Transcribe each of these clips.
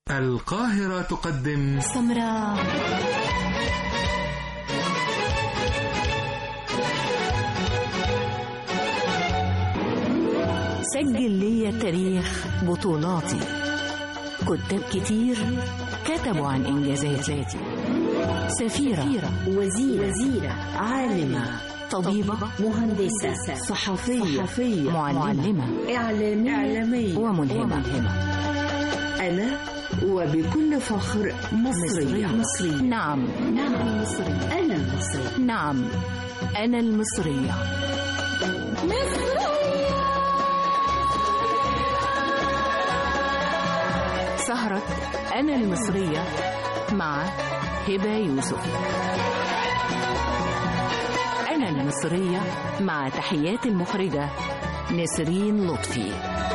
القاهرة تقدم سمراء سجل لي تاريخ بطولاتي كتاب كتير كتبوا عن إنجازاتي سفيرة وزيرة, وزيرة عالمة طبيبة مهندسة صحفية, صحفية معلمة إعلامية, إعلامية وملهمة أنا وبكل فخر مصرية مصرية نعم نعم مصري أنا مصري نعم أنا المصرية سهرة أنا المصرية مع هبة يوسف أنا المصرية مع تحيات المخرجة نسرين لطفي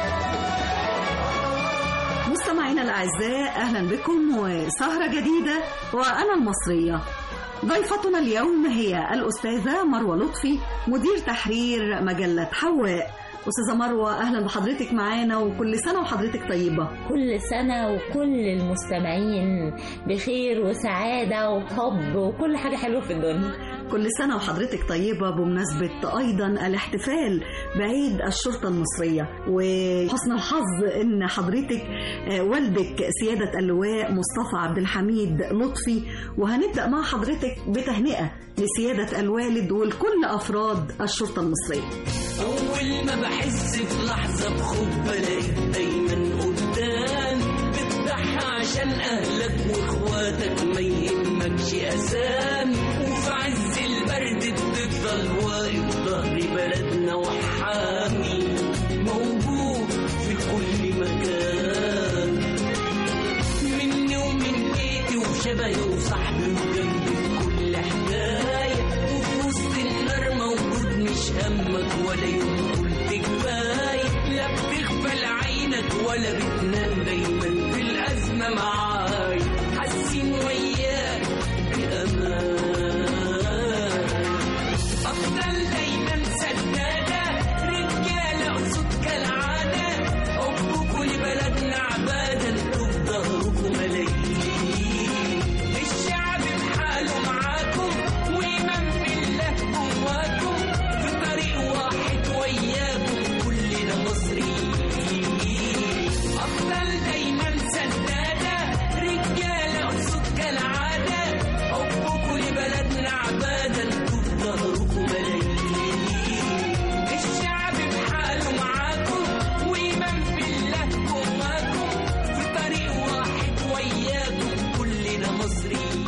مستمعينا الأعزاء أهلا بكم وسهرة جديدة وأنا المصرية ضيفتنا اليوم هي الأستاذة مروة لطفي مدير تحرير مجلة حواء أستاذة مروة أهلا بحضرتك معانا وكل سنة وحضرتك طيبة كل سنة وكل المستمعين بخير وسعادة وحب وكل حاجة حلوة في الدنيا كل سنة وحضرتك طيبة بمناسبة أيضا الاحتفال بعيد الشرطة المصرية وحسن الحظ أن حضرتك والدك سيادة اللواء مصطفى عبد الحميد لطفي وهنبدأ مع حضرتك بتهنئة لسيادة الوالد ولكل أفراد الشرطة المصرية أول ما بحس في لحظة بخوف بلاقيك دايما قدام بتضحى عشان أهلك وإخواتك ما يهمكش أسام وفي عز البرد بتفضل واقف ظهر بلدنا وحامي موجود في كل مكان مني ومن بيتي وشبهي وصاحبي وجنبي في كل حكاية وفي وسط النار موجود مش همك ولا يوم قلت كفاية لا بتغفل عينك ولا بتنام دايما في الأزمة معاي حاسين وياك بأمان أفضل دايما سدادة رجالة أسود كالعادة حبكوا لبلدنا عبادة انتوا في ظهركم ملايين الشعب بحاله معاكم وإيمان بالله جواكم في طريق واحد وياكم كلنا مصريين أفضل دايما سدادة رجالة أسود كالعادة حبكوا لبلدنا عبادة انتوا في ظهركم ملايين الشعب بحاله معاكم وإيمان بالله جواكم في طريق واحد وياكم كلنا مصريين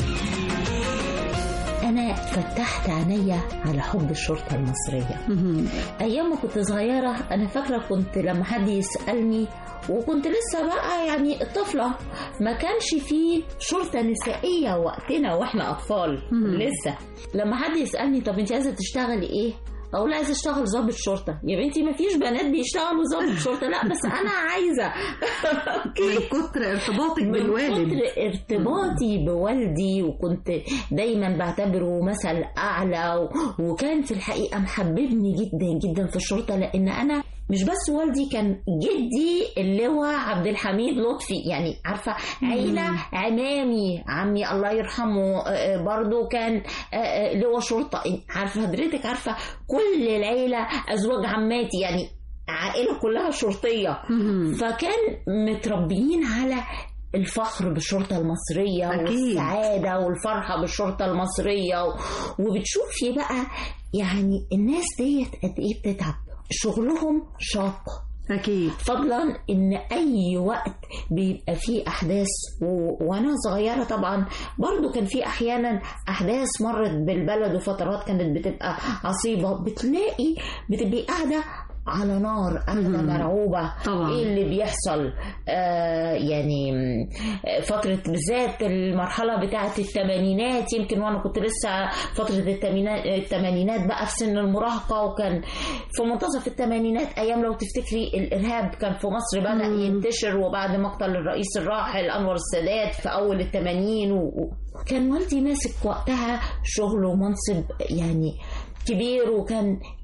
أنا فتحت عينيا على حب الشرطة المصرية أيام ما كنت صغيرة أنا فاكرة كنت لما حد يسألني وكنت لسه بقى يعني طفلة ما كانش فيه شرطة نسائية وقتنا واحنا أطفال لسه لما حد يسألني طب أنت عايزة تشتغلي إيه؟ اقول عايزه اشتغل ضابط شرطه يا بنتي ما فيش بنات بيشتغلوا ضابط شرطه لا بس انا عايزه من كتر ارتباطك بالوالد من كتر ارتباطي بوالدي وكنت دايما بعتبره مثل اعلى و... وكان في الحقيقه محببني جدا جدا في الشرطه لان انا مش بس والدي كان جدي اللواء عبد الحميد لطفي يعني عارفه عيله عمامي عمي الله يرحمه آه، برضو كان آه، آه، لواء شرطه عارفه حضرتك عارفه كل العيله ازواج عماتي يعني عائله كلها شرطيه فكان متربيين على الفخر بالشرطة المصرية أكيد. والسعادة والفرحة بالشرطة المصرية و- وبتشوفي بقى يعني الناس ديت قد ايه بتتعب شغلهم شاق أكيد فضلا ان اي وقت بيبقى فيه احداث و... وانا صغيره طبعا برضو كان في احيانا احداث مرت بالبلد وفترات كانت بتبقى عصيبه بتلاقي بتبقي قاعده على نار قاعده مم. مرعوبه طبعا. ايه اللي بيحصل آه يعني م، آه، فتره بالذات المرحله بتاعه الثمانينات يمكن وانا كنت لسه فتره الثمانينات الثمانينات بقى في سن المراهقه وكان في منتصف الثمانينات ايام لو تفتكري الارهاب كان في مصر بدا مم. ينتشر وبعد مقتل الرئيس الراحل انور السادات في اول الثمانين وكان والدي ماسك وقتها شغل ومنصب يعني كبير وكان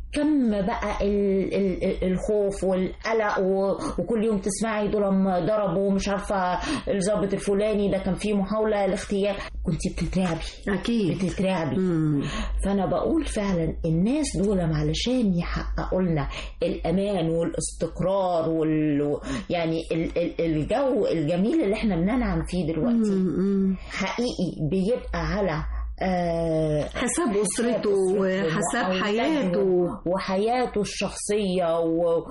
كم بقى ال ال ال- الخوف والقلق و- وكل يوم تسمعي دول لما ضربوا مش عارفه الضابط الفلاني ده كان فيه محاوله لاغتيال كنت بتترعبي اكيد بتترعبي مم. فانا بقول فعلا الناس دول علشان يحققوا لنا الامان والاستقرار وال يعني ال- ال- الجو الجميل اللي احنا بننعم فيه دلوقتي مم. حقيقي بيبقى على آه حساب اسرته وحساب وأولاده حياته وحياته الشخصيه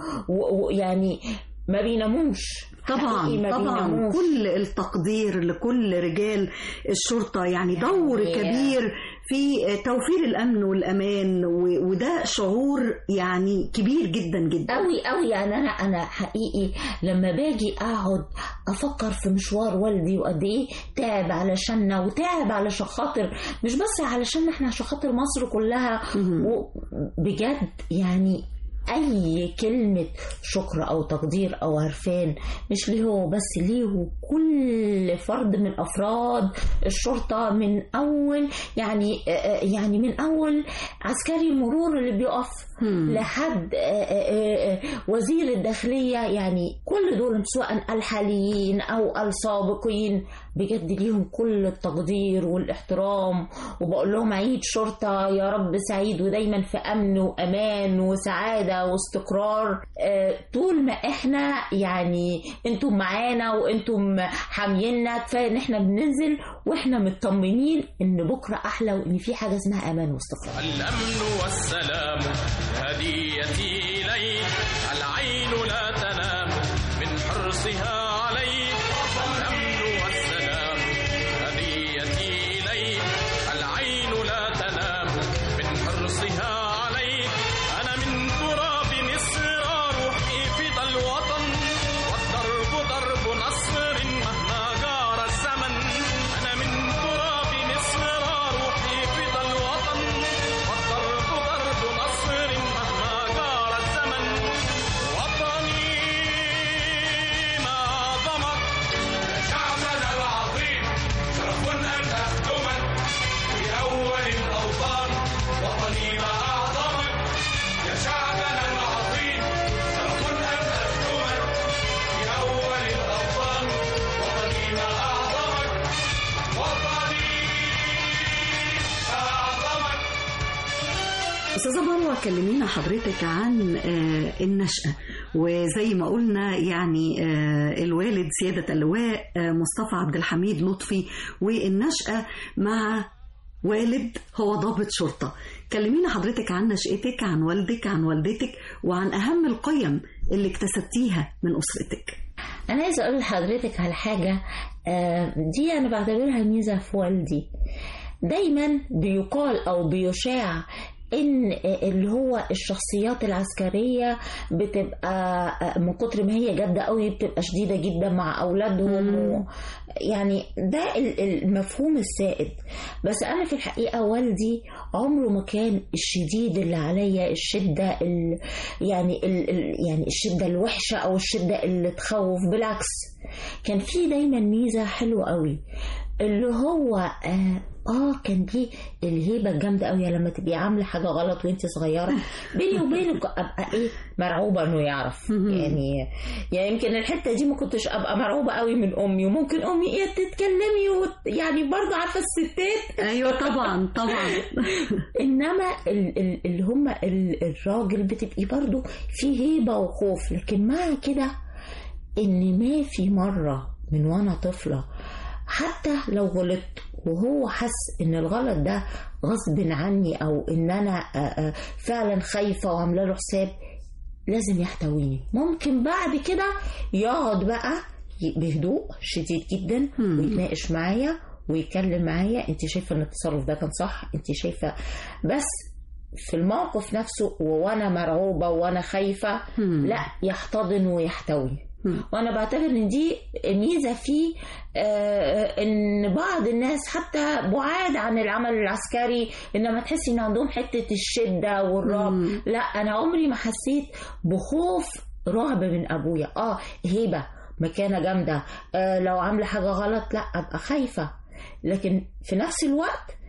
ويعني ما بيناموش طبعا حقيقي ما طبعا بيناموش. كل التقدير لكل رجال الشرطة يعني دور يعني- كبير في توفير الأمن والأمان و- وده شعور يعني كبير جدا جدا قوي قوي يعني انا انا حقيقي لما باجي اقعد افكر في مشوار والدي وقد ايه تعب علشاننا وتعب علشان خاطر مش بس علشان احنا عشان خاطر مصر كلها مهم. بجد يعني اي كلمه شكر او تقدير او عرفان مش ليه هو بس ليه كل فرد من افراد الشرطه من اول يعني آه، يعني من اول عسكري المرور اللي بيقف مم. لحد آه، آه، آه، وزير الداخليه يعني كل دول سواء الحاليين او السابقين بجد ليهم كل التقدير والاحترام وبقول لهم عيد شرطه يا رب سعيد ودايما في امن وامان وسعاده واستقرار آه، طول ما احنا يعني انتم معانا وانتم حامينا كفايه ان احنا بننزل واحنا مطمنين ان بكره احلى وان في حاجه اسمها امان واستقرار الأمن والسلام هديتي إليك العين لا تنام من حرصها عليك الأمن والسلام هديتي إليك العين لا تنام من حرصها عليك أنا من تراب مصر روحي فدى الوطن والضرب ضرب نصر مهما جار الزمن أنا من تراب مصر روحي فدى الوطن والضرب ضرب نصر مهما جار الزمن وطني ما ضمك شعبنا العظيم شرف أن أخدمك في أول الأوطان وطني ما أعظمك يا شعبنا العظيم شرف أن أخدمك في أول الأوطان وطني ما أعظمك وطني ما أعظمك أستاذة مروة كلمينا حضرتك عن آه، النشأة وزي ما قلنا يعني آه، الوالد سيادة اللواء آه، مصطفى عبد الحميد لطفي والنشأة مع والد هو ضابط شرطة كلمينا حضرتك عن نشأتك عن والدك عن والدتك وعن أهم القيم اللي اكتسبتيها من أسرتك انا عايزه اقول لحضرتك على حاجه آه، دي انا بعتبرها ميزه في والدي دايما بيقال او بيشاع ان اللي هو الشخصيات العسكريه بتبقى آه، من كتر ما هي جاده قوي بتبقى شديده جدا مع اولادهم و يعني ده ال- المفهوم السائد بس انا في الحقيقه والدي عمره ما كان الشديد اللي عليا الشده ال يعني ال ال يعني الشده الوحشه او الشده اللي تخوف بالعكس كان في دايما ميزه حلوه قوي اللي هو آه, اه كان دي الهيبه الجامده قوي لما تبقي عامله حاجه غلط وانت صغيره بيني وبينك ابقى ايه مرعوبه انه يعرف يعني يعني يمكن الحته دي ما كنتش ابقى مرعوبه قوي من امي وممكن امي ايه تتكلمي وت... يعني برضه عارفه الستات أيوة طبعا طبعا انما ال- ال- اللي هم ال- الراجل بتبقي برضو في هيبه وخوف لكن مع كده ان ما في مره من وانا طفله حتى لو غلطت وهو حس ان الغلط ده غصب عني او ان انا آه، آه، فعلا خايفه وعامله له حساب لازم يحتويني ممكن بعد كده يقعد بقى ي- بهدوء شديد جدا مم. ويتناقش معايا ويتكلم معايا انت شايفه ان التصرف ده كان صح انت شايفه بس في الموقف نفسه وانا مرعوبه وانا خايفه مم. لا يحتضن ويحتوي مم. وانا بعتبر ان دي ميزه فيه آه، ان بعض الناس حتى بعاد عن العمل العسكري انما تحسي ان عندهم حته الشده والرعب مم. لا انا عمري ما حسيت بخوف رعب من ابويا اه هيبه مكانه جامده آه لو عامله حاجه غلط لا ابقى خايفه لكن في نفس الوقت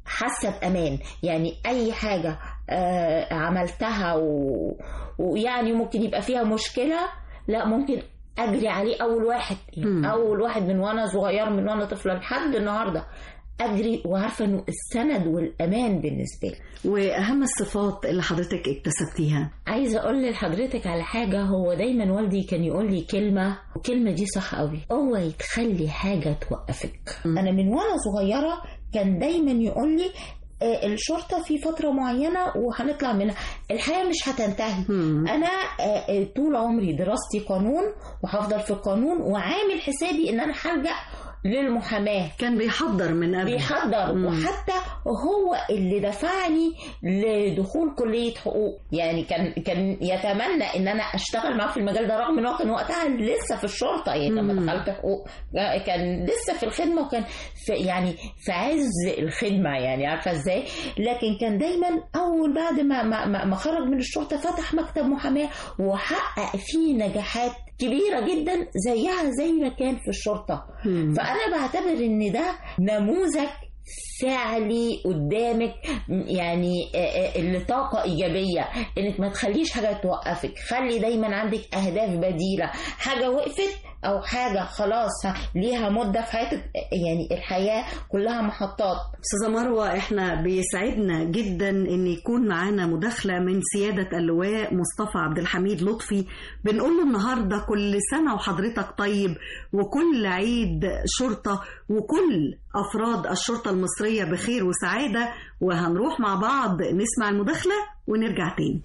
حاسه بامان يعني اي حاجه آه، عملتها و... ويعني ممكن يبقى فيها مشكله لا ممكن اجري عليه اول واحد مم. يعني اول واحد من وانا صغير من وانا طفله لحد النهارده اجري وعارفه انه السند والامان بالنسبه لي واهم الصفات اللي حضرتك اكتسبتيها عايزه اقول لحضرتك على حاجه هو دايما والدي كان يقول لي كلمه والكلمه دي صح قوي اوعي تخلي حاجه توقفك مم. انا من وانا صغيره كان دايما يقول لي آه، الشرطه في فتره معينه وهنطلع منها الحياه مش هتنتهي مم. انا آه، آه، طول عمري دراستي قانون وهفضل في القانون وعامل حسابي ان انا هرجع للمحاماه كان بيحضر من قبل بيحضر مم. وحتى هو اللي دفعني لدخول كلية حقوق يعني كان كان يتمنى ان انا اشتغل معاه في المجال ده رغم ان هو كان وقتها لسه في الشرطة يعني لما مم. دخلت حقوق كان لسه في الخدمة وكان في يعني في عز الخدمة يعني عارفة ازاي لكن كان دايما اول بعد ما ما, ما- ما خرج من الشرطة فتح مكتب محاماة وحقق فيه نجاحات كبيرة جدا زيها زي ما كان في الشرطة مم. فانا بعتبر ان ده نموذج فعلي قدامك يعني آه، آه، لطاقة إيجابية إنك ما تخليش حاجة توقفك خلي دايما عندك أهداف بديلة حاجة وقفت أو حاجة خلاص ها، ليها مدة في حياتك يعني الحياة كلها محطات استاذه مروه احنا بيسعدنا جدا ان يكون معانا مداخله من سياده اللواء مصطفى عبد الحميد لطفي بنقول له النهارده كل سنه وحضرتك طيب وكل عيد شرطه وكل افراد الشرطه المصريه بخير وسعاده وهنروح مع بعض نسمع المداخله ونرجع تاني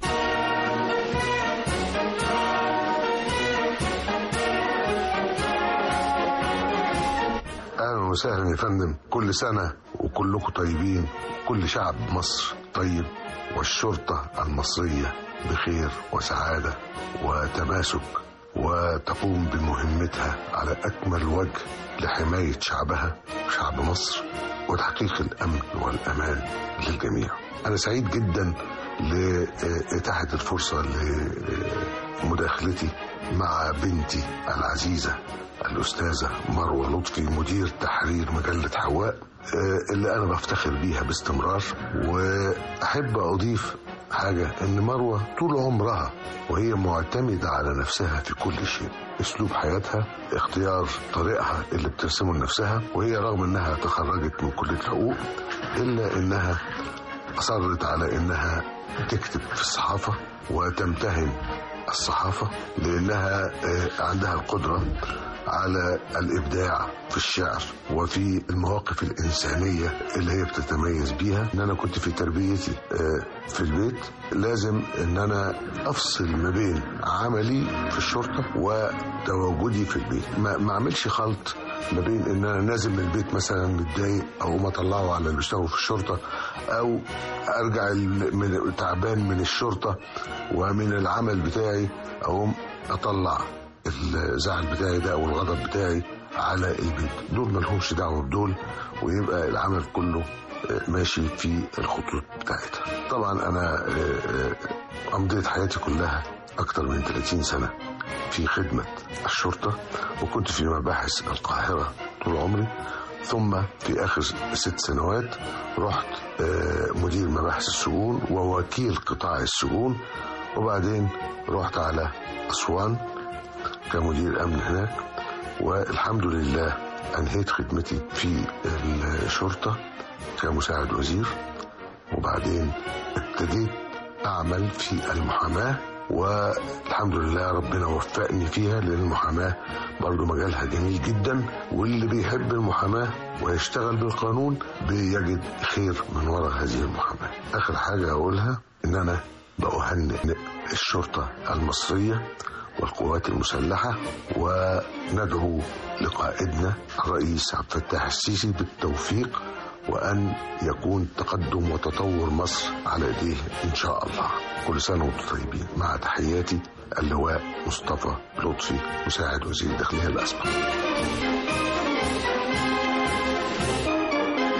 اهلا وسهلا يا فندم كل سنه وكلكم طيبين كل شعب مصر طيب والشرطه المصريه بخير وسعاده وتماسك وتقوم بمهمتها على اكمل وجه لحمايه شعبها شعب مصر وتحقيق الامن والامان للجميع انا سعيد جدا لاتاحه الفرصه لمداخلتي مع بنتي العزيزه الأستاذة مروة لطفي مدير تحرير مجلة حواء آه، اللي أنا بفتخر بيها باستمرار وأحب أضيف حاجة إن مروة طول عمرها وهي معتمدة على نفسها في كل شيء أسلوب حياتها اختيار طريقها اللي بترسمه لنفسها وهي رغم إنها تخرجت من كلية حقوق إلا إنها أصرت على إنها تكتب في الصحافة وتمتهن الصحافة لأنها آه، عندها القدرة على الإبداع في الشعر وفي المواقف الإنسانية اللي هي بتتميز بيها إن أنا كنت في تربيتي آه، في البيت لازم إن أنا أفصل ما بين عملي في الشرطة وتواجدي في البيت ما, ما أعملش خلط ما بين ان انا نازل من البيت مثلا متضايق او اطلعه على اللي بيشتغلوا في الشرطه او ارجع ال- من تعبان من الشرطه ومن العمل بتاعي اقوم اطلع الزعل بتاعي ده او الغضب بتاعي على البيت دول ملهمش دعوه بدول ويبقى العمل كله آه، ماشي في الخطوط بتاعتها طبعا انا آه، آه، امضيت حياتي كلها اكتر من 30 سنه في خدمه الشرطه وكنت في مباحث القاهره طول عمري ثم في اخر ست سنوات رحت آه، مدير مباحث السجون ووكيل قطاع السجون وبعدين رحت على اسوان كمدير امن هناك والحمد لله انهيت خدمتي في الشرطه كمساعد وزير وبعدين ابتديت اعمل في المحاماه والحمد لله ربنا وفقني فيها لان المحاماه برضه مجالها جميل جدا واللي بيحب المحاماه ويشتغل بالقانون بيجد خير من وراء هذه المحاماه. اخر حاجه اقولها ان انا بأهنئ الشرطه المصريه والقوات المسلحه وندعو لقائدنا الرئيس عبد الفتاح السيسي بالتوفيق وأن يكون تقدم وتطور مصر على يديه إن شاء الله كل سنة وانتم طيبين مع تحياتي اللواء مصطفى لطفي مساعد وزير الداخلية الأسبق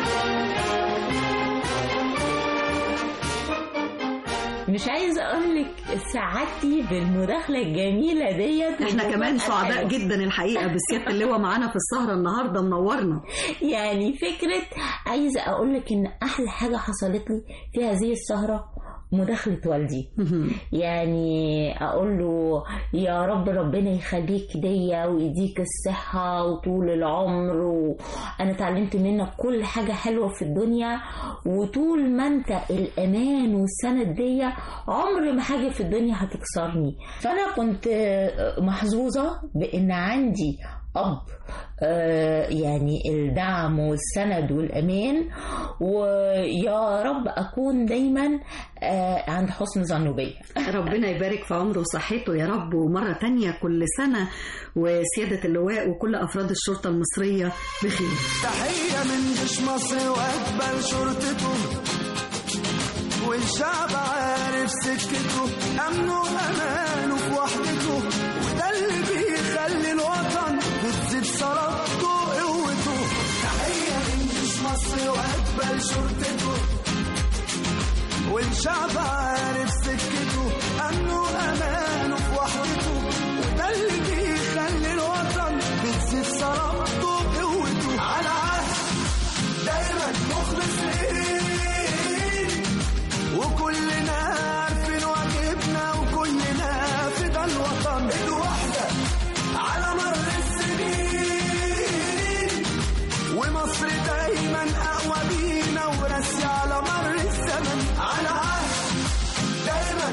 مش عايزه اقول لك سعادتي بالمداخله الجميله ديت احنا كمان سعداء أيوة. جدا الحقيقه بسياده اللواء معانا في السهره النهارده منورنا يعني فكرة عايزة أقول لك إن أحلى حاجة حصلت لي في هذه السهرة مداخلة والدي يعني أقول له يا رب ربنا يخليك ليا ويديك الصحة وطول العمر وأنا اتعلمت منك كل حاجة حلوة في الدنيا وطول ما أنت الأمان والسند ديا عمر ما حاجة في الدنيا هتكسرني فأنا كنت محظوظة بإن عندي أب آه، يعني الدعم والسند والأمان ويا رب أكون دايما آه، عند حسن ظنه بيا ربنا يبارك في عمره وصحته يا رب ومرة تانية كل سنة وسيادة اللواء وكل أفراد الشرطة المصرية بخير تحية من جيش مصر وأقبل شرطته والشعب عارف سكته أمنه وأمانه في وحدته وده اللي بيخلي الوطن بتزيد صلابته وقوته تحية من جيش مصر وأقبل شرطته والشعب عارف سكته أمنه وأمانه في وحدته وده اللي بيخلي الوطن بتزيد صلابته وقوته على عهد دايما مخلصين وكلنا عارفين واجبنا وكلنا فدا الوطن ايد واحدة على مر السنين ومصر دايما اقوى بينا وراسي على مر الزمن على عهد دايما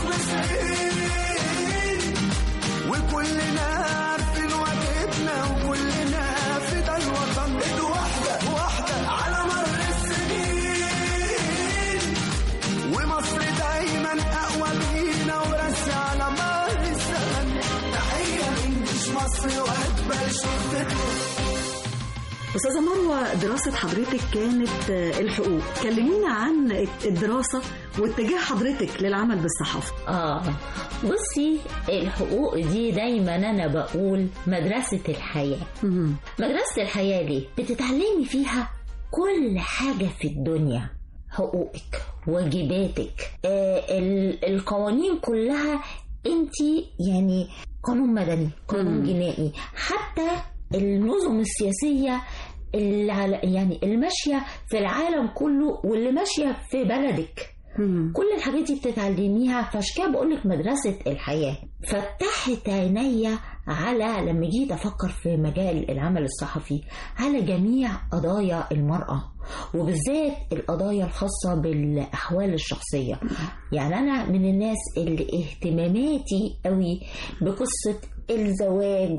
مخلصين وكلنا عارفين واجبنا وكلنا فدا الوطن ايد واحدة واحدة على مر السنين ومصر دايما اقوى بينا وراسي على مر الزمن تحية من جيش مصر واقبل شرطته أستاذة مروة دراسة حضرتك كانت آه، الحقوق كلمينا عن الدراسة واتجاه حضرتك للعمل بالصحافة آه بصي الحقوق دي دايما أنا بقول مدرسة الحياة مهم. مدرسة الحياة ليه؟ بتتعلمي فيها كل حاجة في الدنيا حقوقك واجباتك آه ال- القوانين كلها انت يعني قانون مدني قانون مم. جنائي حتى النظم السياسية اللي على يعني الماشية في العالم كله واللي ماشية في بلدك مهم. كل الحاجات دي بتتعلميها فعشان كده بقول لك مدرسه الحياه فتحت عينيا على لما جيت افكر في مجال العمل الصحفي على جميع قضايا المراه وبالذات القضايا الخاصه بالاحوال الشخصيه يعني انا من الناس اللي اهتماماتي قوي بقصه الزواج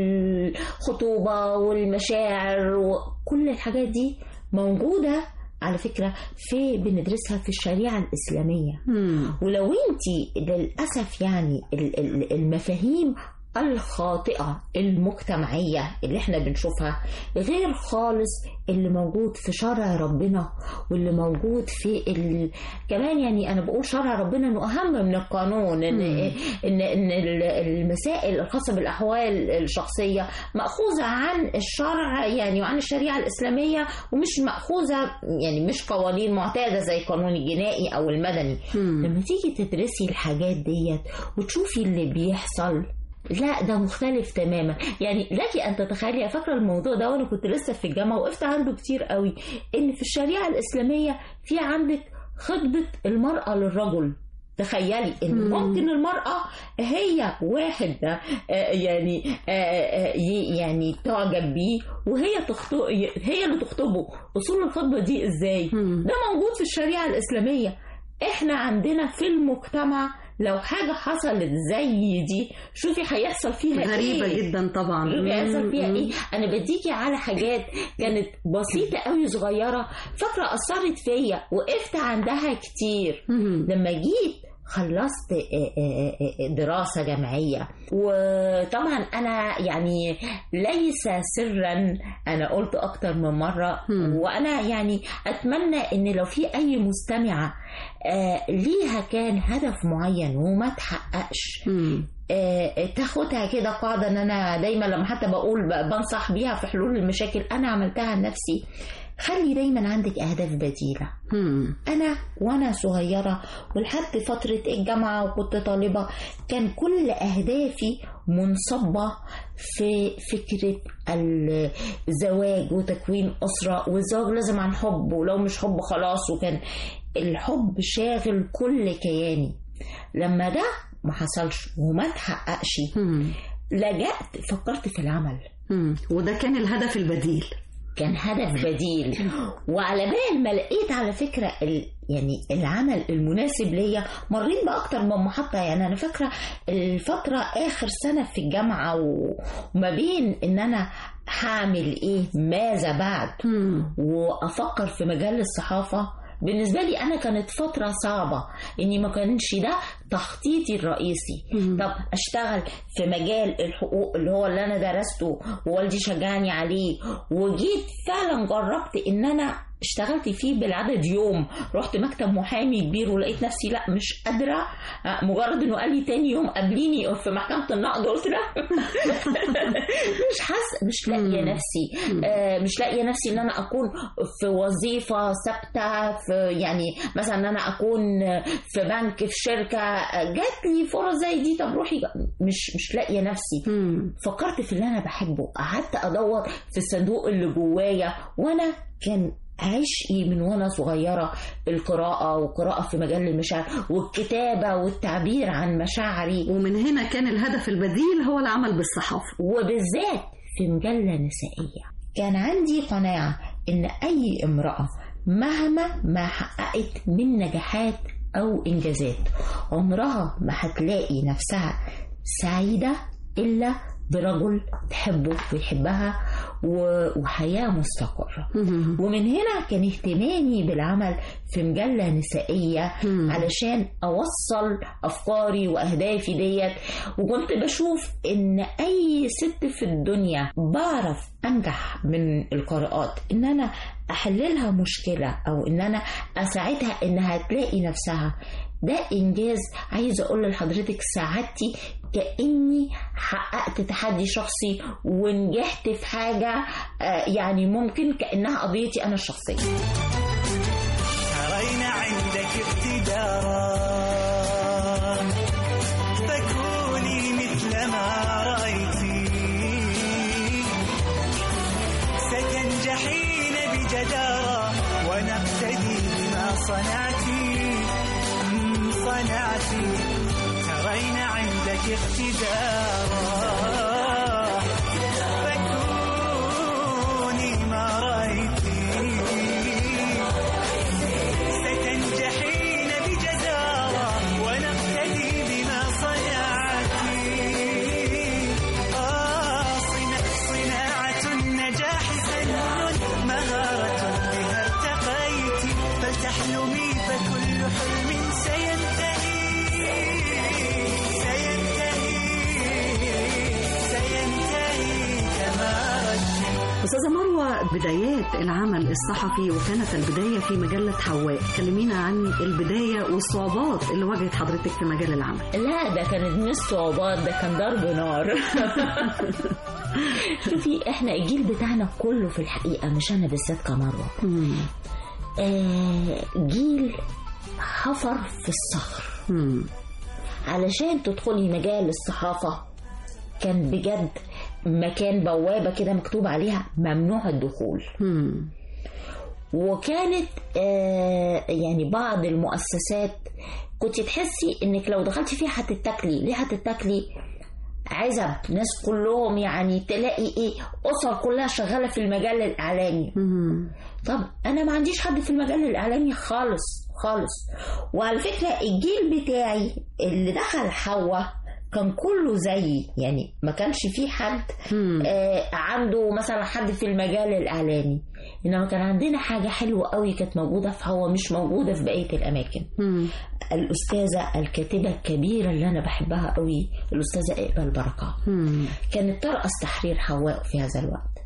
والخطوبه والمشاعر وكل الحاجات دي موجوده على فكرة في بندرسها في الشريعة الإسلامية مم. ولو انت للأسف يعني ال- ال- المفاهيم الخاطئة المجتمعية اللي احنا بنشوفها غير خالص اللي موجود في شرع ربنا واللي موجود في ال... كمان يعني انا بقول شرع ربنا انه اهم من القانون ان ان ان ال- المسائل الخاصة بالاحوال الشخصية مأخوذة عن الشرع يعني وعن الشريعة الاسلامية ومش مأخوذة يعني مش قوانين معتادة زي القانون الجنائي او المدني مم. لما تيجي تدرسي الحاجات ديت وتشوفي اللي بيحصل لا ده مختلف تماما يعني لك ان تتخيلي فاكره الموضوع ده وانا كنت لسه في الجامعه وقفت عنده كتير قوي ان في الشريعه الاسلاميه في عندك خطبه المراه للرجل تخيلي ان مم. ممكن المراه هي واحد آه، يعني آه، آه، ي- يعني تعجب بيه وهي تخطب هي اللي تخطبه اصول الخطبه دي ازاي مم. ده موجود في الشريعة الإسلامية احنا عندنا في المجتمع لو حاجة حصلت زي دي شوفي هيحصل فيها غريبة ايه جدا طبعا شوفي هيحصل فيها مم. ايه انا بديكي على حاجات كانت بسيطة قوي صغيرة فاكرة أثرت فيا وقفت عندها كتير مم. لما جيت خلصت آه، آه، آه، دراسة جامعية وطبعا أنا يعني ليس سرا أنا قلت أكتر من مرة مم. وأنا يعني أتمنى إن لو في أي مستمعة آه، ليها كان هدف معين وما تحققش مم. آه، تاخدها كده قاعدة ان انا دايما لما حتى بقول ب- بنصح بيها في حلول المشاكل انا عملتها لنفسي خلي دايما عندك اهداف بديله مم. انا وانا صغيره ولحد فتره الجامعه وكنت طالبه كان كل اهدافي منصبه في فكره الزواج وتكوين اسره والزواج لازم عن حب ولو مش حب خلاص وكان الحب شاغل كل كياني لما ده ما حصلش وما تحققش مم. لجأت فكرت في العمل مم. وده كان الهدف البديل كان هدف بديل وعلى بال ما لقيت على فكره ال... يعني العمل المناسب ليا مريت باكتر من محطه يعني انا فاكره الفتره اخر سنه في الجامعه و- وما بين ان انا هعمل ايه ماذا بعد مم. وافكر في مجال الصحافه بالنسبه لي انا كانت فتره صعبه اني ما كانش ده تخطيطي الرئيسي مم. طب اشتغل في مجال الحقوق اللي هو اللي انا درسته ووالدي شجعني عليه وجيت فعلا جربت ان انا اشتغلت فيه بالعدد يوم رحت مكتب محامي كبير ولقيت نفسي لا مش قادره آه، مجرد انه قال لي تاني يوم قابليني في محكمه النقد قلت لا مش حاسه مش لاقيه مم. نفسي آه، مش لاقيه نفسي ان انا اكون في وظيفه ثابته في يعني مثلا ان انا اكون في بنك في شركه آه، جات لي فرص زي دي طب روحي مش مش لاقيه نفسي مم. فكرت في اللي انا بحبه قعدت ادور في الصندوق اللي جوايا وانا كان عشقي من وانا صغيره القراءه وقراءه في مجال المشاعر والكتابه والتعبير عن مشاعري ومن هنا كان الهدف البديل هو العمل بالصحافة وبالذات في مجله نسائيه كان عندي قناعه ان اي امراه مهما ما حققت من نجاحات او انجازات عمرها ما هتلاقي نفسها سعيده الا برجل تحبه ويحبها و- وحياه مستقره مم. ومن هنا كان اهتمامي بالعمل في مجلة نسائية مم. علشان أوصل أفكاري وأهدافي ديت وكنت بشوف إن أي ست في الدنيا بعرف أنجح من القراءات إن أنا أحللها مشكلة أو إن أنا أساعدها إنها تلاقي نفسها ده إنجاز عايزة أقول لحضرتك سعادتي كأني حققت تحدي شخصي ونجحت في حاجة آه، يعني ممكن كأنها قضيتي أنا الشخصية ترينا عندك اقتدارا فكوني مثل ما رأيتي ستنجحين بجدارة ونقتدي بما صنعتي مم، صنعتي ترينا عندك اقتدارا فكوني ما رأيتي ستنجحين بجدارة ونقتدي بما صنعتي آه صنع صناعة النجاح فن مهارة بها ارتقيت فلتحلمي فكل حلم سينتهي سينتهي سينتهي كما رجيت أستاذة مروة بدايات العمل الصحفي وكانت البداية في مجلة حواء كلمينا عن البداية والصعوبات اللي واجهت حضرتك في مجال العمل لا ده كانت مش صعوبات ده كان ضرب نار شوفي احنا الجيل بتاعنا كله في الحقيقة مش أنا بالذات كمروة مم. آه جيل حفر في الصخر مم. علشان تدخلي مجال الصحافة كان بجد مكان بوابة كده مكتوب عليها ممنوع الدخول مم. وكانت آه يعني بعض المؤسسات كنت تحسي انك لو دخلتي فيها هتتاكلي ليه هتتاكلي عزب ناس كلهم يعني تلاقي ايه اسر كلها شغاله في المجال الاعلامي مم. طب انا ما عنديش حد في المجال الاعلامي خالص خالص وعلى فكره الجيل بتاعي اللي دخل حوا كان كله زيي يعني ما كانش في حد مم. آه عنده مثلا حد في المجال الاعلامي انما كان عندنا حاجه حلوه قوي كانت موجوده في حوا مش موجوده في بقيه الاماكن مم. الاستاذه الكاتبه الكبيره اللي انا بحبها قوي الاستاذه اقبال بركه مم. كانت ترأس تحرير حواء في هذا الوقت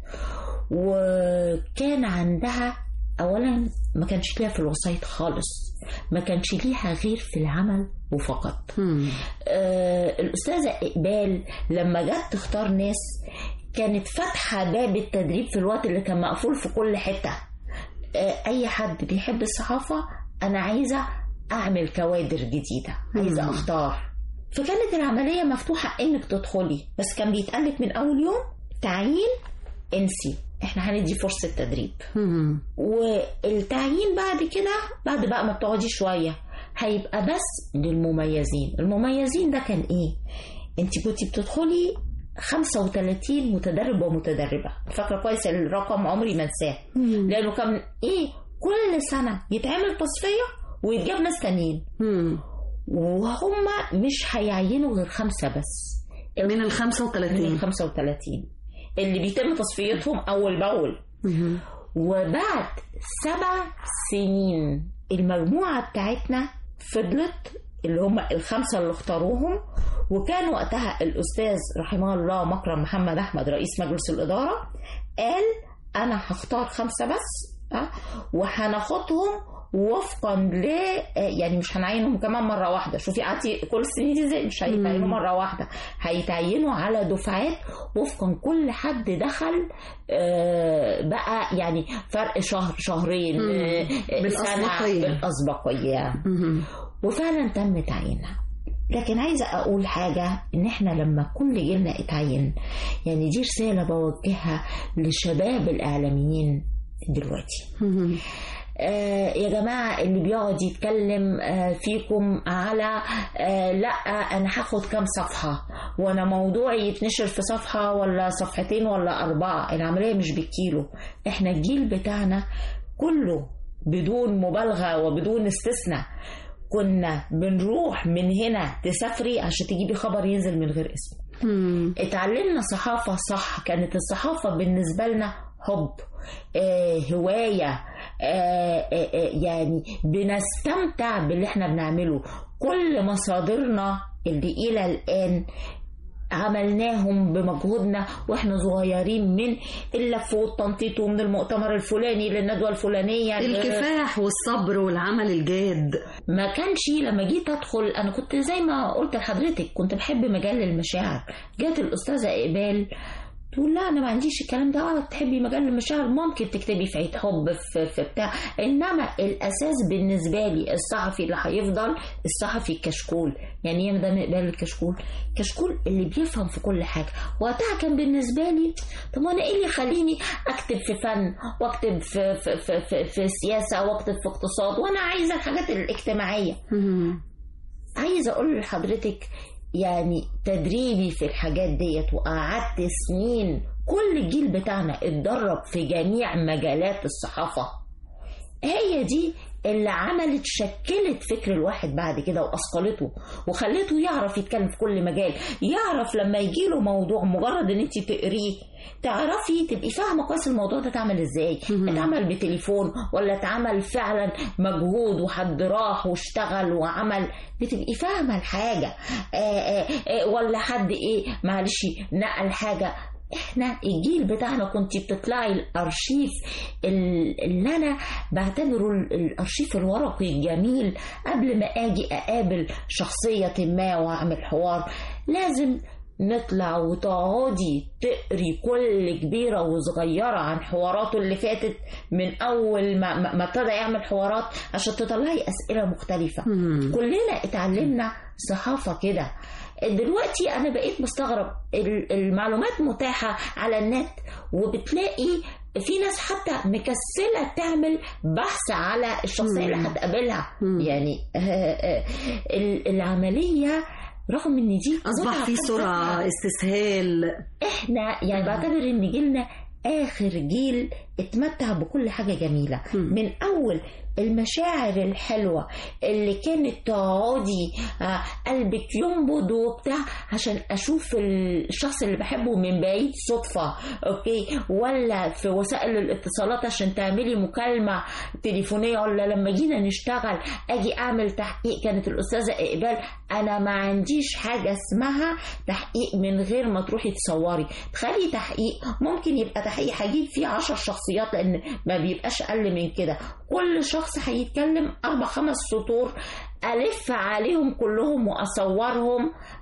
وكان عندها اولا ما كانش ليها في الوسائط خالص ما كانش ليها غير في العمل وفقط مم. آه الاستاذه اقبال لما جت تختار ناس كانت فاتحه باب التدريب في الوقت اللي كان مقفول في كل حته آه، اي حد بيحب الصحافه انا عايزه اعمل كوادر جديده عايزه مم. اختار فكانت العمليه مفتوحه انك تدخلي بس كان بيتقالك من اول يوم تعيين انسي احنا هندي فرصه تدريب مم. والتعيين بعد كده بعد بقى ما بتقعدي شويه هيبقى بس للمميزين المميزين ده كان ايه انت كنت بتدخلي 35 متدرب ومتدربه فاكره كويس الرقم عمري ما انساه لانه كان ايه كل سنه يتعمل تصفيه ويتجاب ناس تانيين مم. وهم مش هيعينوا غير خمسه بس من ال من 35 35 اللي بيتم تصفيتهم اول باول مم. وبعد سبع سنين المجموعة بتاعتنا فضلت اللي هم الخمسة اللي اختاروهم وكان وقتها الأستاذ رحمه الله مكرم محمد أحمد رئيس مجلس الإدارة قال أنا هختار خمسة بس أه؟ وهناخدهم وفقا ل يعني مش هنعينهم كمان مره واحده شوفي قعدتي كل السنين دي ازاي مش هيتعينوا مره واحده هيتعينوا على دفعات وفقا كل حد دخل آه، بقى يعني فرق شهر شهرين مم. آه، بالأسبقية. سنه بالاسبقيه مم. وفعلا تم تعيينها لكن عايزة أقول حاجة إن إحنا لما كل جيلنا اتعين يعني دي رسالة بوجهها لشباب الإعلاميين دلوقتي مم. آه يا جماعة اللي بيقعد يتكلم آه فيكم على آه لا أنا هاخد كام صفحة وأنا موضوعي يتنشر في صفحة ولا صفحتين ولا أربعة العملية مش بالكيلو إحنا الجيل بتاعنا كله بدون مبالغة وبدون استثناء كنا بنروح من هنا تسافري عشان تجيبي خبر ينزل من غير اسم مم. اتعلمنا صحافة صح كانت الصحافة بالنسبة لنا حب آه هواية آه آه آه يعني بنستمتع باللي احنا بنعمله كل مصادرنا اللي إلى الآن عملناهم بمجهودنا واحنا صغيرين من اللف والتنطيط ومن المؤتمر الفلاني للندوة الفلانية الكفاح والصبر والعمل الجاد ما كانش لما جيت ادخل انا كنت زي ما قلت لحضرتك كنت بحب مجال المشاعر جت الاستاذه اقبال تقول لا انا ما عنديش الكلام ده اه تحبي مجال المشاعر ممكن تكتبي في عيد حب في, في بتاع انما الاساس بالنسبه لي الصحفي اللي هيفضل الصحفي الكشكول يعني ايه مدام اقبال الكشكول كشكول اللي بيفهم في كل حاجه وقتها كان بالنسبه لي طب وانا ايه اللي يخليني اكتب في فن واكتب في في في, في, في سياسه واكتب في اقتصاد وانا عايزه الحاجات الاجتماعيه مم. عايزه اقول لحضرتك يعني تدريبي في الحاجات ديت وقعدت سنين كل الجيل بتاعنا اتدرب في جميع مجالات الصحافه هي دي اللي عملت شكلت فكر الواحد بعد كده واثقلته وخلته يعرف يتكلم في كل مجال يعرف لما يجيله موضوع مجرد ان انت تقريه تعرفي تبقي فاهمه كويس الموضوع ده اتعمل ازاي اتعمل بتليفون ولا اتعمل فعلا مجهود وحد راح واشتغل وعمل بتبقي فاهمه الحاجه آآ آآ ولا حد ايه معلش نقل حاجه احنا الجيل بتاعنا كنت بتطلعي الارشيف ال- اللي انا بعتبره ال- الارشيف الورقي الجميل قبل ما اجي اقابل شخصية ما واعمل حوار لازم نطلع وتقعدي تقري كل كبيرة وصغيرة عن حواراته اللي فاتت من أول ما, ما ما ابتدى يعمل حوارات عشان تطلعي أسئلة مختلفة مم. كلنا اتعلمنا صحافة كده دلوقتي أنا بقيت بستغرب ال- المعلومات متاحة على النت وبتلاقي في ناس حتى مكسلة تعمل بحث على الشخصية اللي هتقابلها مم. يعني آه، آه، ال- العملية رغم ان دي اصبح متعة في حد سرعه ذاتها. استسهال احنا يعني بعتبر ان جيلنا اخر جيل اتمتع بكل حاجه جميله مم. من اول المشاعر الحلوه اللي كانت تقعدي آه، قلبك ينبض وبتاع عشان اشوف الشخص اللي بحبه من بعيد صدفه اوكي ولا في وسائل الاتصالات عشان تعملي مكالمه تليفونيه ولا لما جينا نشتغل اجي اعمل تحقيق كانت الاستاذه اقبال انا ما عنديش حاجه اسمها تحقيق من غير ما تروحي تصوري تخلي تحقيق ممكن يبقى تحقيق هجيب فيه عشر شخصيات لان ما بيبقاش اقل من كده كل شخص هيتكلم اربع خمس سطور الف عليهم كلهم واصورهم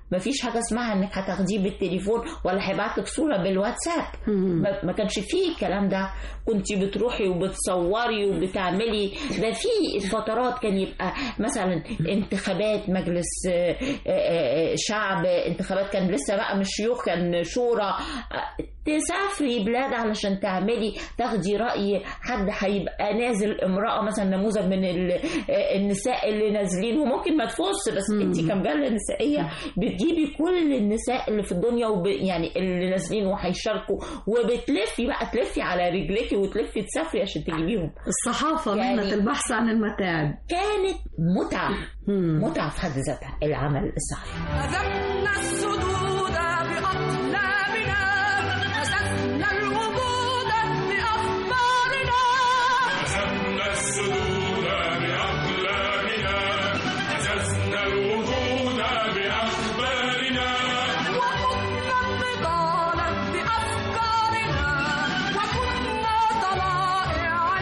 مفيش حاجه اسمها انك هتاخديه بالتليفون ولا هيبعت لك صوره بالواتساب ما ما كانش فيه الكلام ده كنت بتروحي وبتصوري وبتعملي ده في فترات كان يبقى مثلا انتخابات مجلس آه، آه، آه، شعب انتخابات كان لسه بقى مش شيوخ كان شورى آه، تسافري بلاد علشان تعملي تاخدي رأي حد هيبقى نازل امرأة مثلا نموذج من ال- آه، النساء اللي نازلين وممكن ما تفوز بس انت كمجلة نسائية بتجيبي كل النساء اللي في الدنيا وب... يعني اللي نازلين وهيشاركوا وبتلفي بقى تلفي على رجليكي وتلفي تسافري عشان تجيبيهم الصحافة يعني- مهنة البحث عن المتاعب كانت متعة مم. متعة في حد ذاتها العمل الصحفي هزمنا السدود بأقلامنا مسكنا الوجود بأخبارنا هزمنا السدود بأقلامنا هززنا الوجود بأخبارنا وكنا النضال بأفكارنا وكنا طلائع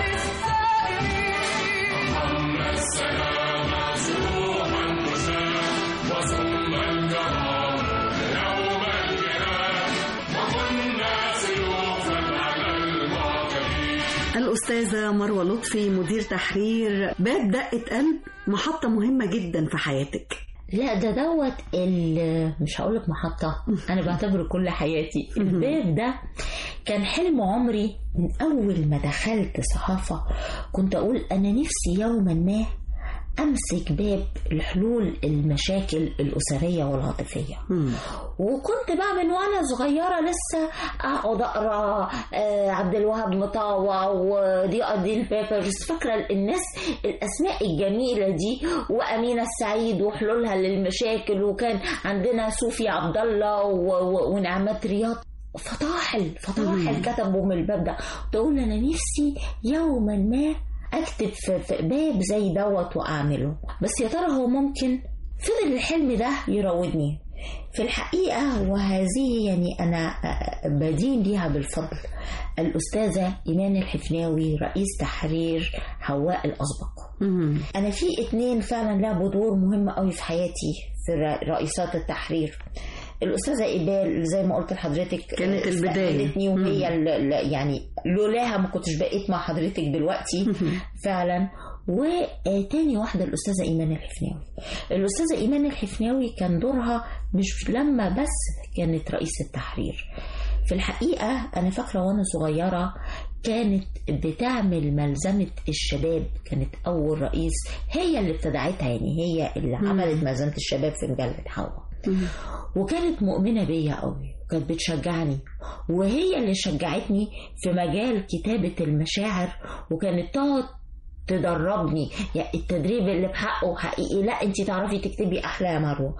للسائرين أما السلام سروحا نساء وصم الجرار يوم الجهاد وكنا سيوفا على المعتدين الأستاذة مروة لطفي مدير تحرير باب دقة قلب محطة مهمة جدا في حياتك لا ده دوت ال- مش هقول لك محطة أنا بعتبره كل حياتي الباب ده كان حلم عمري من أول ما دخلت صحافة كنت أقول أنا نفسي يوما ما أمسك باب لحلول المشاكل الأسرية والعاطفية وكنت بقى من وانا صغيره لسه اقعد اقرا آه، عبد الوهاب مطاوع وضياء الدين بيبرز فاكره الناس الاسماء الجميله دي وامينه السعيد وحلولها للمشاكل وكان عندنا صوفي عبد الله و- و- ونعمات رياض فطاحل فطاحل كتبوا من الباب ده تقول انا نفسي يوما ما اكتب في في باب زي دوت واعمله بس يا ترى هو ممكن فضل الحلم ده يراودني في الحقيقة وهذه يعني أنا بدين ليها بالفضل الأستاذة إيمان الحفناوي رئيس تحرير هواء الأسبق أنا في اتنين فعلا لعبوا دور مهم قوي في حياتي في ر- رئيسات التحرير الأستاذة إيبال زي ما قلت لحضرتك كانت البداية. استقبلتني وهي ال- ال- يعني لولاها ما كنتش بقيت مع حضرتك دلوقتي فعلا وتاني واحدة الأستاذة إيمان الحفناوي الأستاذة إيمان الحفناوي كان دورها مش لما بس كانت رئيس التحرير في الحقيقة أنا فاكرة وأنا صغيرة كانت بتعمل ملزمة الشباب كانت أول رئيس هي اللي ابتدعتها يعني هي اللي عملت ملزمة الشباب في مجلة حواء وكانت مؤمنة بيا قوي وكانت بتشجعني وهي اللي شجعتني في مجال كتابة المشاعر وكانت تقعد تدربني يعني التدريب اللي بحقه حقيقي لا انت تعرفي تكتبي احلى يا مروه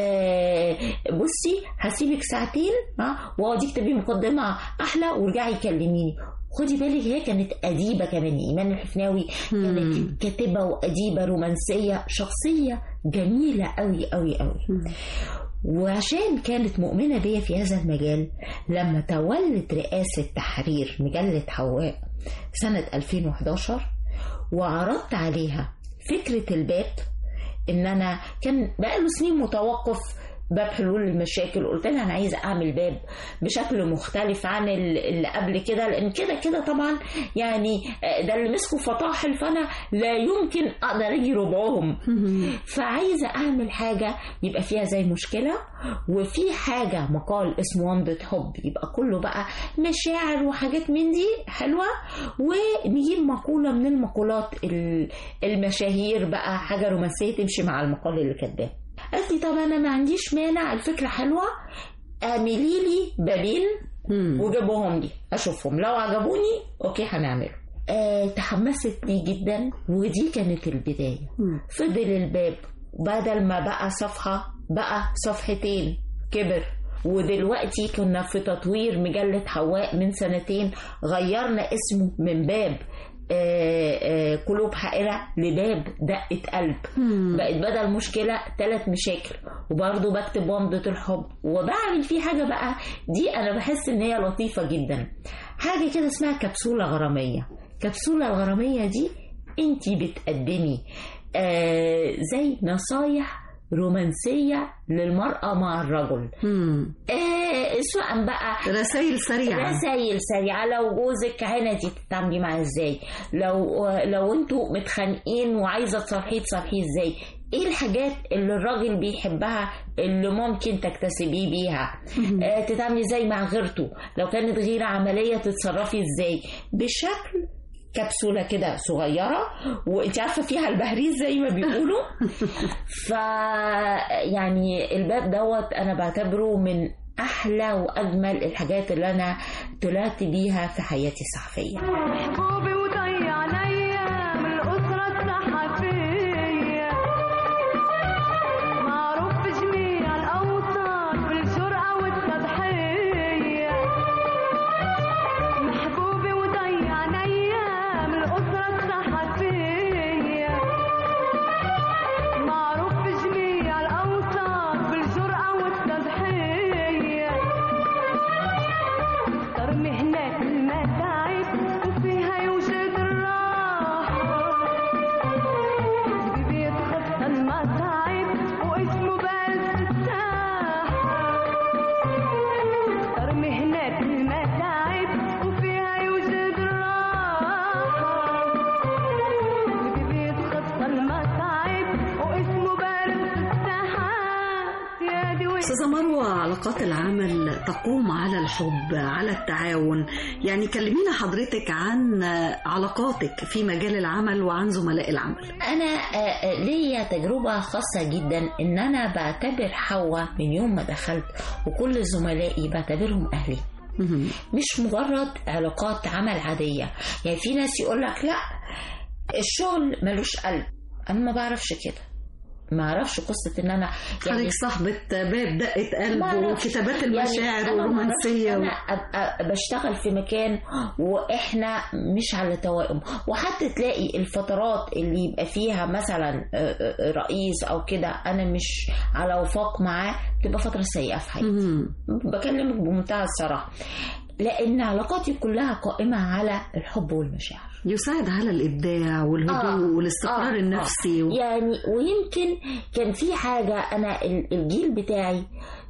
آه بصي هسيبك ساعتين ها واقعدي اكتبي مقدمه احلى وارجعي كلميني خدي بالك هي كانت أديبة كمان إيمان الحفناوي كانت كاتبة وأديبة رومانسية شخصية جميلة قوي قوي قوي وعشان كانت مؤمنة بيا في هذا المجال لما تولت رئاسة تحرير مجلة حواء سنة 2011 وعرضت عليها فكرة الباب ان انا كان بقاله سنين متوقف باب حلول المشاكل قلت لها انا عايزه اعمل باب بشكل مختلف عن ال- اللي قبل كده لان كده كده طبعا يعني آه، ده اللي مسكوا فطاحل فانا لا يمكن اقدر اجي ربعهم فعايزه اعمل حاجه يبقى فيها زي مشكله وفي حاجه مقال اسمه ومضه حب يبقى كله بقى مشاعر وحاجات من دي حلوه ونجيب مقوله من المقولات ال- المشاهير بقى حاجه رومانسيه تمشي مع المقال اللي كاتباه قالت لي طب انا ما عنديش مانع الفكره حلوه اعملي لي بابين وجيبهم لي اشوفهم لو عجبوني اوكي هنعمله آه تحمست لي جدا ودي كانت البدايه فضل الباب بدل ما بقى صفحه بقى صفحتين كبر ودلوقتي كنا في تطوير مجلة حواء من سنتين غيرنا اسمه من باب آه، آه، قلوب حائرة لباب دقة قلب بقت بدل مشكلة ثلاث مشاكل وبرضه بكتب ومضة الحب وبعمل فيه حاجة بقى دي أنا بحس إن هي لطيفة جدا حاجة كده اسمها كبسولة غرامية كبسولة الغرامية دي انتي بتقدمي آه زي نصايح رومانسيه للمراه مع الرجل مم. آه سواء بقى رسائل سريعة رسائل سريعة لو جوزك عندي تتعاملي معاه ازاي لو لو انتوا متخانقين وعايزة تصالحيه تصالحيه ازاي ايه الحاجات اللي الراجل بيحبها اللي ممكن تكتسبيه بيها آه تتعاملي ازاي مع غيرته لو كانت غيرة عملية تتصرفي ازاي بشكل كبسولة كده صغيرة وانت عارفة فيها البهريز زي ما بيقولوا ف يعني الباب دوت انا بعتبره من احلى واجمل الحاجات اللي انا طلعت بيها في حياتي الصحفيه محبوبي وضيع عليا من الأسرة الصحفية معروف بجميع الأوطان بالجرأة والتضحية محبوبي وضيع عليا من الأسرة الصحفية معروف بجميع الأوطان بالجرأة والتضحية اختار مهنة المتاعب وفيها يوجد الراحة اللي بيتخطى المتاعب واسمه بس الساحة اختار مهنة المتاعب وفيها يوجد الراحة اللي بيتخطى المتاعب واسمه بس الساحات يا دي وين أستاذة مروة علاقات العمل تقوم على الحب على التعاون يعني كلمينا حضرتك عن علاقاتك في مجال العمل وعن زملاء العمل انا آه، آه، ليا تجربه خاصه جدا ان انا بعتبر حواء من يوم ما دخلت وكل زملائي بعتبرهم اهلي مهم. مش مجرد علاقات عمل عاديه يعني في ناس يقول لك لا الشغل ملوش قلب انا ما بعرفش كده ما اعرفش قصه ان انا حضرتك صاحبة باب دقة قلب ما أعرفش. وكتابات يعني المشاعر أنا ما والرومانسية أعرفش. و... انا ابقى بشتغل في مكان واحنا مش على توائم وحتى تلاقي الفترات اللي يبقى فيها مثلا آه، آه، رئيس او كده انا مش على وفاق معاه تبقى فتره سيئه في حياتي مهم. بكلمك بمنتهى الصراحه لان علاقاتي كلها قائمه على الحب والمشاعر يساعد على الإبداع والهدوء آه. والاستقرار آه. النفسي و... يعني ويمكن كان في حاجة أنا ال- الجيل بتاعي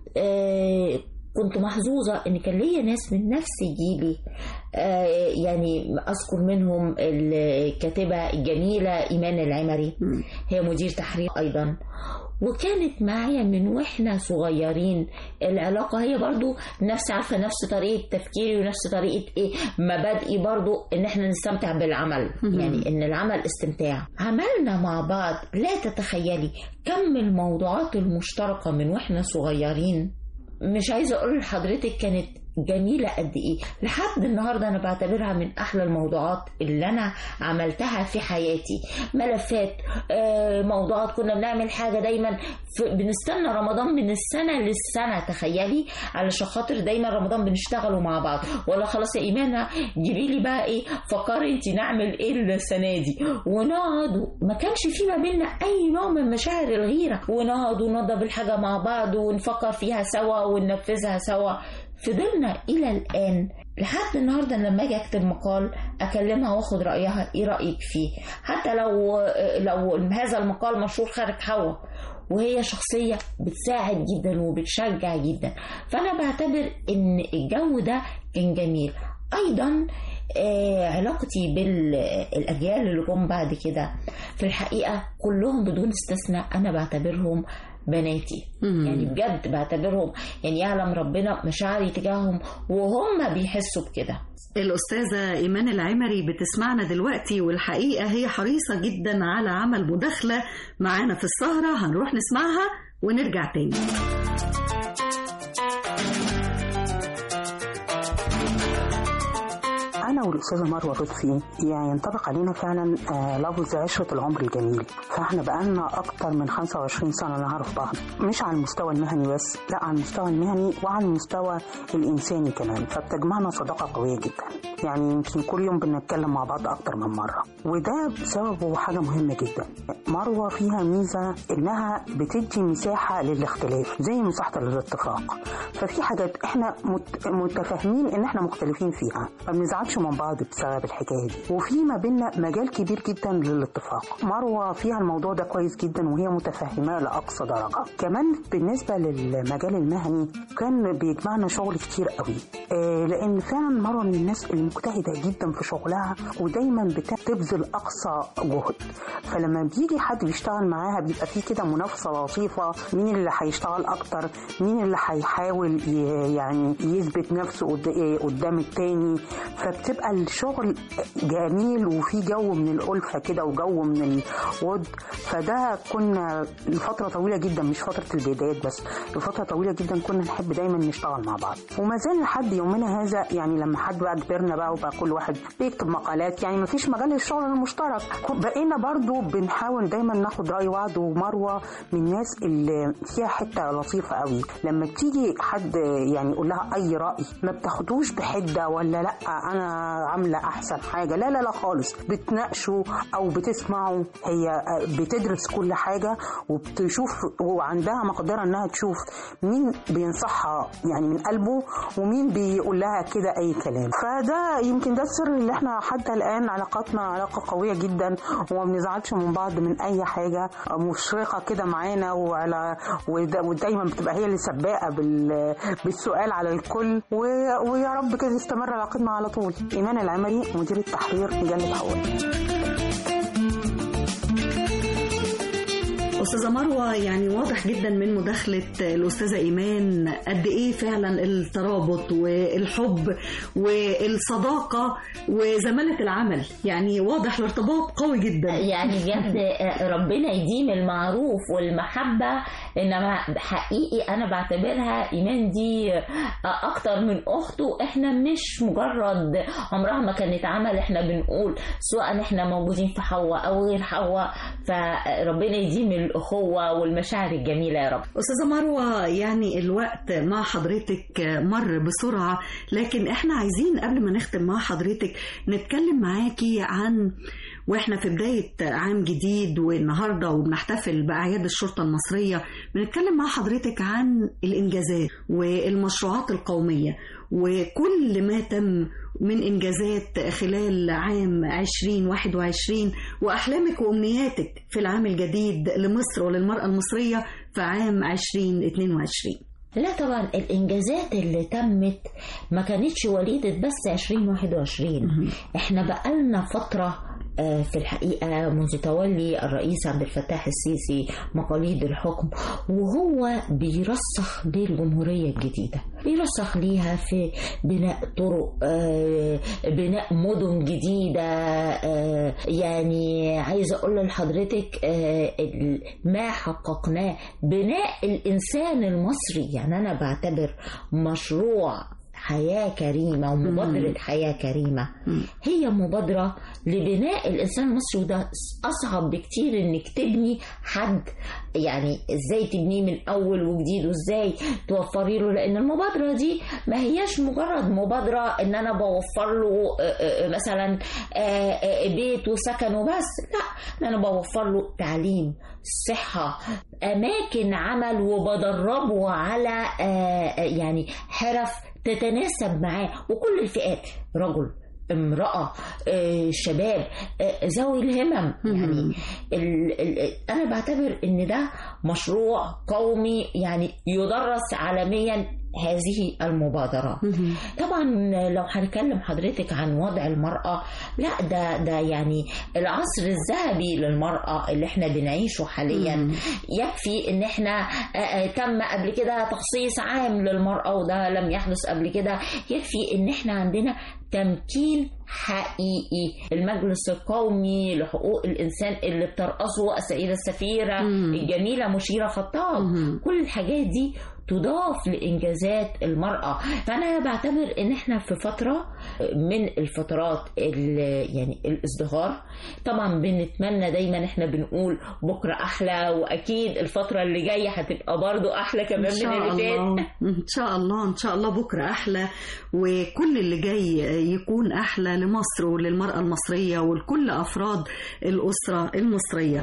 آه، كنت محظوظة إن كان ليا ناس من نفس جيلي آه، يعني أذكر منهم الكاتبة الجميلة إيمان العمري مم. هي مدير تحرير أيضا وكانت معايا من واحنا صغيرين العلاقة هي برضو نفس عارفة نفس طريقة تفكيري ونفس طريقة ايه مبادئي برضو ان احنا نستمتع بالعمل مهم. يعني ان العمل استمتاع عملنا مع بعض لا تتخيلي كم الموضوعات المشتركة من واحنا صغيرين مش عايزة اقول لحضرتك كانت جميلة قد ايه لحد النهاردة انا بعتبرها من احلى الموضوعات اللي انا عملتها في حياتي ملفات آه، موضوعات كنا بنعمل حاجة دايما في بنستنى رمضان من السنة للسنة تخيلي علشان خاطر دايما رمضان بنشتغلوا مع بعض ولا خلاص يا ايمانة جيبي لي بقى ايه فكري انت نعمل ايه السنة دي ونقعد ما كانش في ما بيننا اي نوع من مشاعر الغيرة ونقعد ونضرب الحاجة مع بعض ونفكر فيها سوا وننفذها سوا فضلنا الى الان لحد النهارده لما اجي اكتب مقال اكلمها واخد رايها ايه رايك فيه حتى لو لو هذا المقال مشهور خارج حوا وهي شخصيه بتساعد جدا وبتشجع جدا فانا بعتبر ان الجو ده كان جميل ايضا آه، علاقتي بالاجيال اللي جم بعد كده في الحقيقه كلهم بدون استثناء انا بعتبرهم بناتي مم. يعني بجد بعتبرهم يعني يعلم ربنا مشاعري تجاههم وهم بيحسوا بكده الأستاذة إيمان العمري بتسمعنا دلوقتي والحقيقة هي حريصة جدا على عمل مداخلة معانا في السهرة هنروح نسمعها ونرجع تاني أنا والأستاذة مروة لطفي يعني ينطبق علينا فعلا آه، لفظ عشرة العمر الجميل فاحنا بقالنا أكتر من 25 سنة نعرف بعض مش على المستوى المهني بس لا على المستوى المهني وعلى المستوى الإنساني كمان فبتجمعنا صداقة قوية جدا يعني يمكن كل يوم بنتكلم مع بعض أكتر من مرة وده بسببه حاجة مهمة جدا مروة فيها ميزة إنها بتدي مساحة للاختلاف زي مساحة الاتفاق ففي حاجات احنا مت- متفاهمين ان احنا مختلفين فيها ما بنزعلش مع من بعض بسبب الحكايه دي وفي ما بيننا مجال كبير جدا للاتفاق مروه فيها الموضوع ده كويس جدا وهي متفهماه لاقصى درجه كمان بالنسبه للمجال المهني كان بيجمعنا شغل كتير قوي آه لان فعلا مروه من الناس المجتهده جدا في شغلها ودايما بتبذل اقصى جهد فلما بيجي حد بيشتغل معاها بيبقى فيه كده منافسه لطيفه مين اللي هيشتغل اكتر مين اللي هيحاول ي- يعني يثبت نفسه قد- قدام التاني فبتبقى الشغل جميل وفي جو من الألفة كده وجو من الود فده كنا لفترة طويلة جدا مش فترة البدايات بس لفترة طويلة جدا كنا نحب دايما نشتغل مع بعض وما زال لحد يومنا هذا يعني لما حد بقى كبرنا بقى وبقى كل واحد بيكتب مقالات يعني ما فيش مجال للشغل المشترك بقينا برضو بنحاول دايما ناخد رأي بعض ومروة من الناس اللي فيها حتة لطيفة قوي لما بتيجي حد يعني يقول لها أي رأي ما بتاخدوش بحدة ولا لا أنا عاملة أحسن حاجة لا لا لا خالص بتناقشوا أو بتسمعوا هي بتدرس كل حاجة وبتشوف وعندها مقدرة إنها تشوف مين بينصحها يعني من قلبه ومين بيقول لها كده أي كلام فده يمكن ده السر اللي احنا حتى الآن علاقاتنا علاقة قوية جدا وما بنزعلش من بعض من أي حاجة مشرقة كده معانا وعلى ودا- ودايما بتبقى هي اللي سباقة بال- بالسؤال على الكل و- ويا رب كده تستمر علاقتنا على طول إيمان العمري مدير التحرير مجلة حوالي أستاذة مروة يعني واضح جدا من مداخلة الأستاذة إيمان قد إيه فعلا الترابط والحب والصداقة وزمالة العمل يعني واضح الارتباط قوي جدا يعني بجد ربنا يديم المعروف والمحبة انما حقيقي انا بعتبرها ايمان دي اكتر من اخته احنا مش مجرد عمرها ما كانت عمل احنا بنقول سواء احنا موجودين في حواء او غير حواء فربنا يديم الاخوة والمشاعر الجميلة يا رب أستاذة مروة يعني الوقت مع حضرتك مر بسرعة لكن احنا عايزين قبل ما نختم مع حضرتك نتكلم معاكي عن واحنا في بداية عام جديد والنهاردة وبنحتفل بأعياد الشرطة المصرية بنتكلم مع حضرتك عن الإنجازات والمشروعات القومية وكل ما تم من إنجازات خلال عام 2021 وأحلامك وأمنياتك في العام الجديد لمصر وللمرأة المصرية في عام 2022 لا طبعا الانجازات اللي تمت ما كانتش وليده بس 2021 احنا بقالنا فتره آه، في الحقيقة منذ تولي الرئيس عبد الفتاح السيسي مقاليد الحكم وهو بيرسخ للجمهورية الجديدة بيرسخ ليها في بناء طرق آه، بناء مدن جديدة آه، يعني عايزة أقول لحضرتك آه، ال- ما حققناه بناء الإنسان المصري يعني أنا بعتبر مشروع حياة كريمة ومبادرة حياة كريمة هي مبادرة لبناء الإنسان المصري وده أصعب بكتير إنك تبني حد يعني إزاي تبنيه من أول وجديد وإزاي توفري له لأن المبادرة دي ما هياش مجرد مبادرة إن أنا بوفر له آه، آه، مثلا آه، آه، بيت وسكن وبس لا أنا بوفر له تعليم صحة أماكن عمل وبدربه على آه، آه، يعني حرف تتناسب معاه وكل الفئات رجل امرأة آه، شباب آه، ذوي الهمم يعني ال ال أنا بعتبر إن ده مشروع قومي يعني يدرس عالميا هذه المبادرات طبعا لو هنتكلم حضرتك عن وضع المرأة لا ده ده يعني العصر الذهبي للمرأة اللي احنا بنعيشه حاليا يكفي ان احنا آه، آه، تم قبل كده تخصيص عام للمرأة وده لم يحدث قبل كده يكفي ان احنا عندنا تمكين حقيقي المجلس القومي لحقوق الانسان اللي بترأسه السيده السفيره الجميله مشيره خطاب كل الحاجات دي تضاف لانجازات المراه فانا بعتبر ان احنا في فتره من الفترات ال- يعني الازدهار طبعا بنتمنى دايما احنا بنقول بكره احلى واكيد الفتره اللي جايه هتبقى برضو احلى كمان إن من شاء اللي فات الله إن شاء الله إن شاء الله بكرة أحلى وكل اللي جاي يكون أحلى لمصر وللمرأة المصرية ولكل أفراد الأسرة المصرية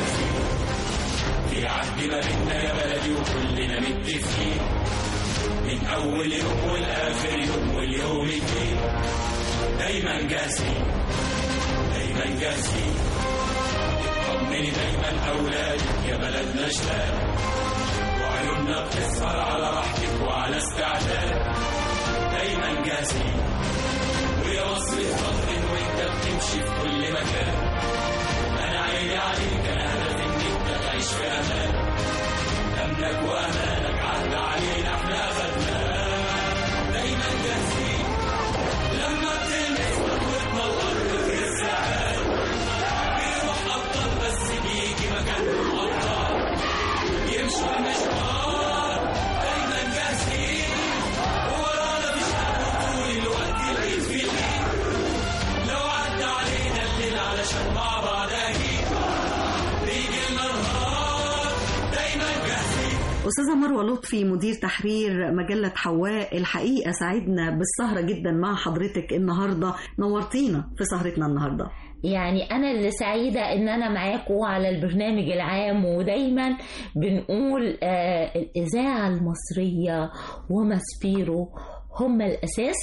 في عهد ما بينا يا بلدي وكلنا متفقين من أول يوم والآخر يوم واليوم الجديد دايما جاهزين دايما جاهزين طمني دايما أولادك يا بلدنا شباب وعيوننا بتسهر على راحتك وعلى استعداد دايما جاهزين ويا مصر فخر وانت بتمشي في كل مكان انا عيني عليك انا هدفي انك انت تعيش في امان امنك وامانك عدى علينا احنا اخدناه دايما جاهزين لما بتلمس خطوتنا الارض في الساعات بيروح ابطال بس بيجي مكانهم ابطال يمشوا المشوار دايما جاهزين وورانا مش طول الوقت العيد في العيد لو عدى علينا الليل علشان مع بعض اكيد بيجي لنا نهار دايما جاهزين أستاذة مروة لطفي مدير تحرير مجلة حواء الحقيقة سعدنا بالسهرة جدا مع حضرتك النهاردة نورتينا في سهرتنا النهاردة يعني أنا اللي سعيدة إن أنا معاكم على البرنامج العام ودايما بنقول آه الإذاعة المصرية وماسبيرو هم الأساس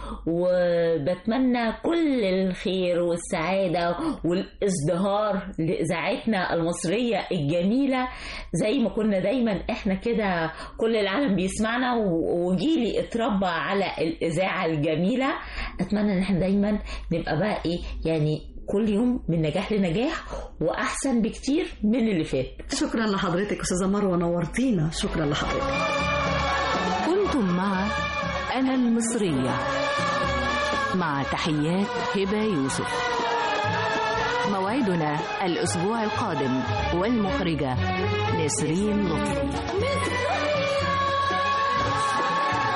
وبتمنى كل الخير والسعادة والازدهار لإذاعتنا المصرية الجميلة زي ما كنا دايما احنا كده كل العالم بيسمعنا و- وجيلي اتربى على الإذاعة الجميلة أتمنى إن احنا دايما نبقى بقى إيه يعني كل يوم من نجاح لنجاح وأحسن بكتير من اللي فات شكرا لحضرتك أستاذة مروة نورتينا شكرا لحضرتك كنتم مع أنا المصرية مع تحيات هبة يوسف موعدنا الأسبوع القادم والمخرجة نسرين لطفي